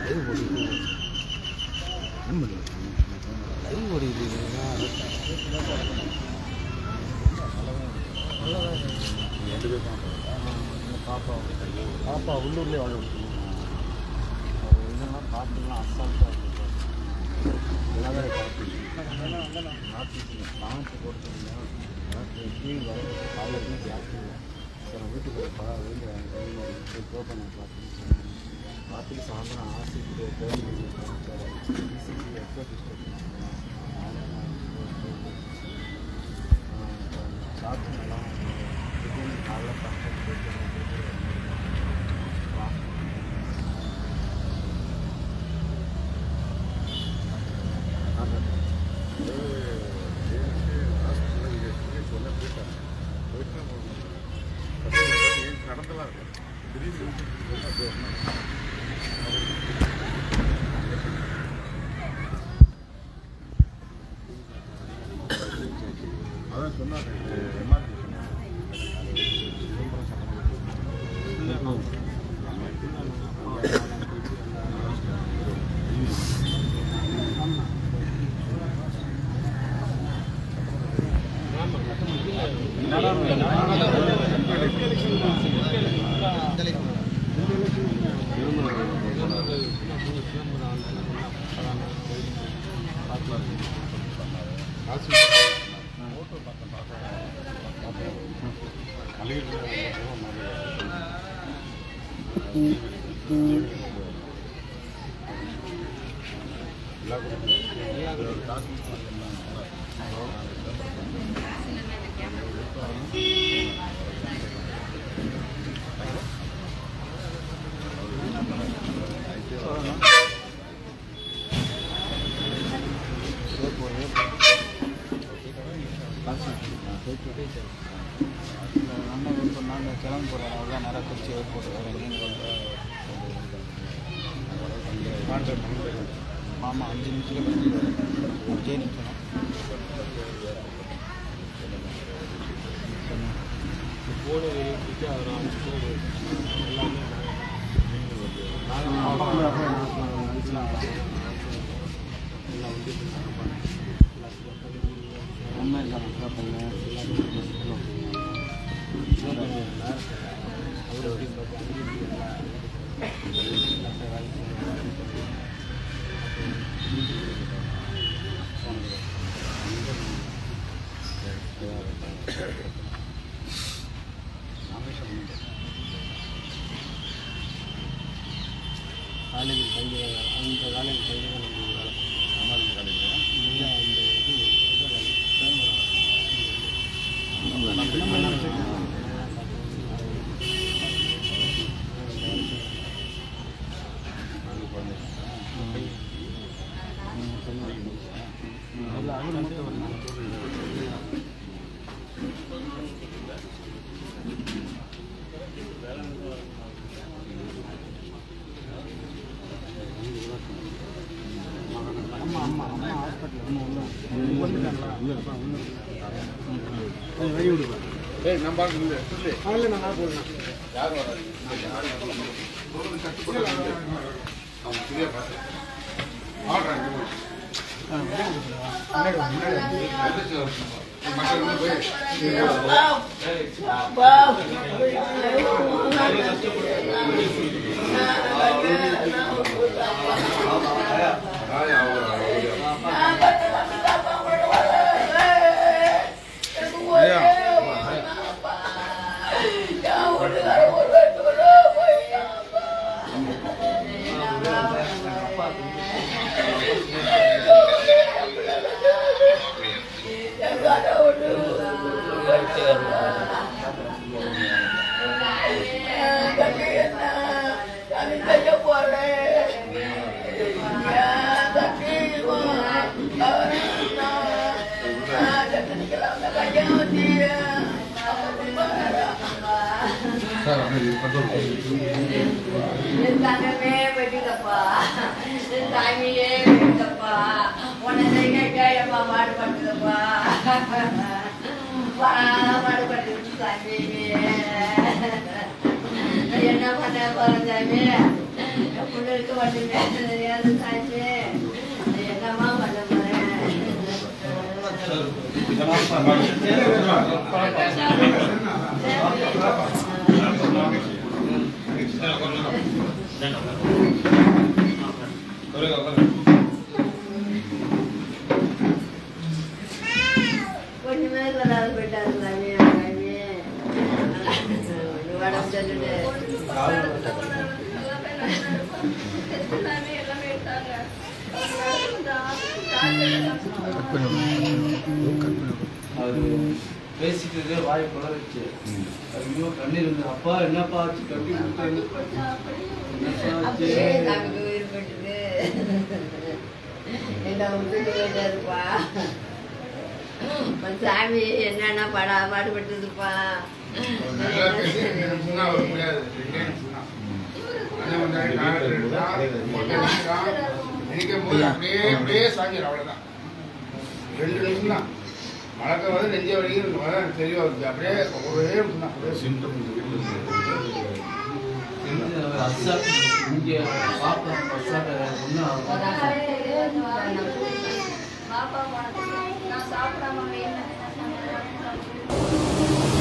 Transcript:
பாப்பா பாப்பா உள்ளூர்லேயே வாழ விட்டுருங்க அது இதெல்லாம் காட்டுலாம் அசால்ட்டாக இருக்கு எல்லாமே காட்டு காட்டு காட்டு போட்டுருங்க காட்டு கீழ் வர காலையில் கேப் இல்லை சரி நான் வீட்டுக்கு பா வெளியே போய் போப்பேன் நான் பார்த்து பார்த்துட்டு சாயந்தரம் ஆசிட்டு பேருந்து எக்கோ சாப்பிட்டு நல்லா திடீர்னு காலைல பக்கம் போயிட்டு நடந்தலாம் அதான் சொன்னாங்க எம்ஆர்பி நாங்கள் கிளம்பி போகிறோம் அவ்வளோ நேரம் திருச்சி ஏர்போர்ட் வர ஆமாம் அஞ்சு நிமிஷத்துல கிளம்பி அஞ்சே நிமிஷம் போர்டு வெளியிட்டு அவர் அஞ்சு போர்டு எல்லாமே எல்லாம் வந்து ஒன்றும் இல்லை பண்ணேன் காலேஜ் கையில் அந்த காலேஜ் கையில் நம்ம வேலை இல்லை அந்த இது இது வேலை. கேமரா. இல்ல, அது மட்டும் வரணும். ஆமா ஆமா அம்மா ஹாஸ்பிட்டல் ஒன்றும் வந்துட்டாங்களா வழி விடுவேன் ஏய் நம்ம ஆளு இல்ல சொல்லு அதில் நான் போடுறேன் யார் வராது அவன் சரியா பார்த்து ஆடுறாங்க முன்னாடி வா, முன்னாடி வா. மக்கள் போய் சார் இது கண்ட்ரோல் என் தங்கமே வெட்டிக்கப்பா என் தாய்மையே வெட்டிக்கப்பா உன்னை செய்ய எப்பா மாடுபட்டுதப்பா மாடுபட்டு சாமி நான் என்ன பண்ண போறேன் சாமி எப்படி இருக்க மாட்டேங்க தெரியாது சாச்சு என்னம்மா பண்ண போறேன் ஒண்ணுமே சொல்லாத போயிட்டாரு சாமி சாமி உடம்பு சொல்லிட்டு அது பேசிட்டு வாய் குளறிச்சு ஐயோ கண்ணீர் வந்து அப்பா என்னப்பா ஆச்சு கட்டி கொடுத்தாரு என்னப்பா ஆச்சு அப்படியே சாமிக்கு உயிர் போயிட்டுது என்ன விட்டுட்டு போயிட்டாருப்பா உன் சாமி என்னென்ன படா பாடுபட்டதுப்பா நல்லா பேசி ரெண்டு நிமிஷம் தான் அவர் முடியாது ரெண்டே நிமிஷம் தான் அண்ணன் வந்தாரு, நான் ரெண்டு தான், ஒன்றரை நிமிஷம் தான். நினைக்கும் போது அப்படியே அப்படியே சாஞ்சிடும் அவ்வளவுதான் ரெண்டு நிமிஷம் தான் வழக்கம் வந்து நெஞ்ச வலிக்கும் வர தெளிவா இருக்கு அப்படியே ஒரே நிமிஷம் தான் அப்படியே அசா இங்க பாப்பா அசாட்ட ஒன்றும் பாப்பா நான் சாப்பிடாம வேணும்